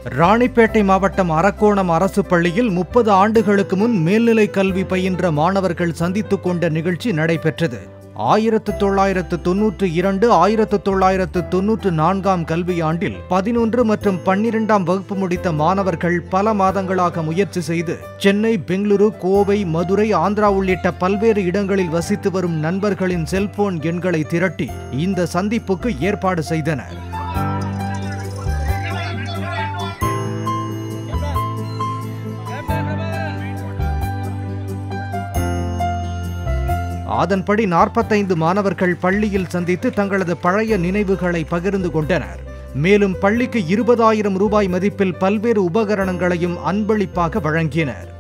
ராணிப்பேட்டை மாவட்டம் அரக்கோணம் அரசு பள்ளியில் முப்பது ஆண்டுகளுக்கு முன் மேல்நிலை கல்வி பயின்ற மாணவர்கள் சந்தித்துக் கொண்ட நிகழ்ச்சி நடைபெற்றது ஆயிரத்து தொள்ளாயிரத்து தொன்னூற்று இரண்டு ஆயிரத்து தொள்ளாயிரத்து தொன்னூற்று நான்காம் கல்வியாண்டில் பதினொன்று மற்றும் பன்னிரெண்டாம் வகுப்பு முடித்த மாணவர்கள் பல மாதங்களாக முயற்சி செய்து சென்னை பெங்களூரு கோவை மதுரை ஆந்திரா உள்ளிட்ட பல்வேறு இடங்களில் வசித்து வரும் நண்பர்களின் செல்போன் எண்களை திரட்டி இந்த சந்திப்புக்கு ஏற்பாடு செய்தனர் அதன்படி நாற்பத்தைந்து மாணவர்கள் பள்ளியில் சந்தித்து தங்களது பழைய நினைவுகளை பகிர்ந்து கொண்டனர் மேலும் பள்ளிக்கு இருபதாயிரம் ரூபாய் மதிப்பில் பல்வேறு உபகரணங்களையும் அன்பளிப்பாக வழங்கினர்